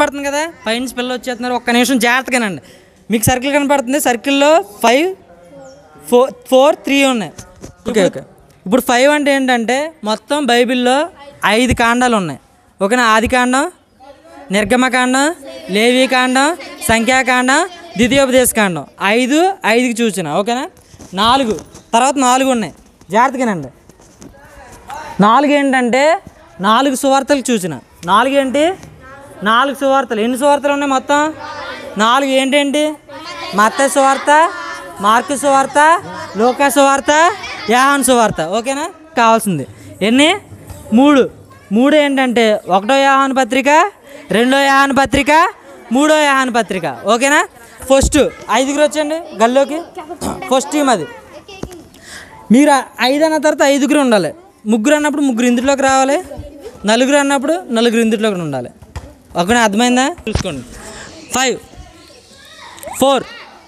కనపడుతుంది కదా పైనుంచి పిల్లలు వచ్చేస్తున్నారు ఒక్క నిమిషం జాగ్రత్తగానండి మీకు సర్కిల్ కనపడుతుంది సర్కిల్లో ఫైవ్ ఫోర్ ఫోర్ త్రీ ఉన్నాయి ఓకే ఓకే ఇప్పుడు ఫైవ్ అంటే ఏంటంటే మొత్తం బైబిల్లో ఐదు కాండాలు ఉన్నాయి ఓకేనా ఆది కాండం నిర్గమకాండం లేవీకాండం సంఖ్యాకాండం ద్వితీయోపదేశ కాండం ఐదు ఐదుకి చూసిన ఓకేనా నాలుగు తర్వాత నాలుగు ఉన్నాయి జాగ్రత్తగానండి నాలుగు ఏంటంటే నాలుగు సువార్తలు చూసిన నాలుగు ఏంటి నాలుగు సువార్తలు ఎన్ని సువార్తలు ఉన్నాయి మొత్తం నాలుగు ఏంటేంటి మత్త సువార్త మార్కు సువార్త లోకా సువార్త యాహాన్ సువార్త ఓకేనా కావాల్సింది ఎన్ని మూడు మూడు ఏంటంటే ఒకటో యాహాన్ పత్రిక రెండో యాహాన్ పత్రిక మూడో యాహాన్ పత్రిక ఓకేనా ఫస్ట్ ఐదుగురు వచ్చండి గల్లోకి ఫస్ట్ టీం అది మీరు ఆ- ఐదు అన్న తర్వాత ఐదుగురు ఉండాలి ముగ్గురు అన్నప్పుడు ముగ్గురు ఇందులోకి రావాలి నలుగురు అన్నప్పుడు నలుగురు ఇందులోకి ఉండాలి ఒకనే అర్థమైందా చూసుకోండి ఫైవ్ ఫోర్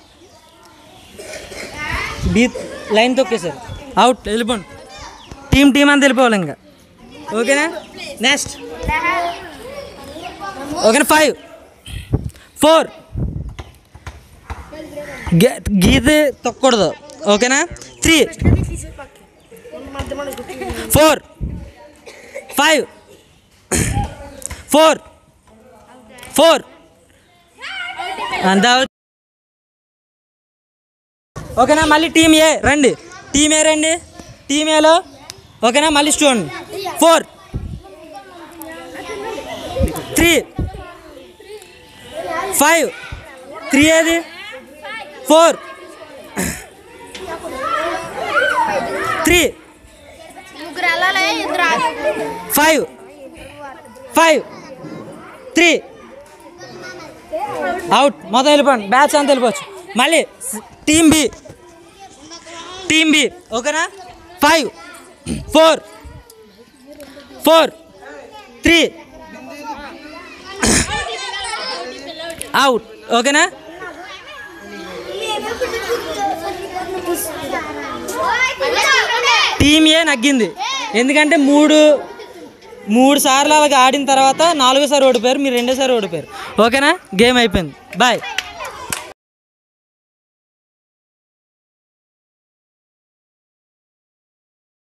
బీ లైన్ తొక్కేసారు అవుట్ వెళ్ళిపోండి టీం టీం అంతా వెళ్ళిపోవాలి ఇంకా ఓకేనా నెక్స్ట్ ఓకేనా ఫైవ్ ఫోర్ గీత తొక్కకూడదు ఓకేనా three four five four four అంతా ఓకేనా మళ్ళీ టీమ్ ఏ రండి టీమ్ ఏ రండి టీమ్ ఏలో ఓకేనా మళ్ళీ చూడండి ఫోర్ త్రీ ఫైవ్ త్రీ ఏది ఫోర్ త్రీ ముగ్గురు వెళ్ళాలి ఇద్దరు ఆగాలి. ఫైవ్ ఫైవ్ త్రీ అవుట్ మొత్తం వెళ్ళిపోండి బ్యాచ్ అంతా వెళ్ళిపోవచ్చు మళ్ళీ టీమ్ బి టీమ్ బి ఓకేనా five four four three out ఓకేనా టీమ్ ఏ నగ్గింది ఎందుకంటే మూడు మూడు సార్లు అలాగ ఆడిన తర్వాత నాలుగోసారి ఓడిపోయారు మీరు రెండోసారి ఓడిపోయారు ఓకేనా గేమ్ అయిపోయింది బాయ్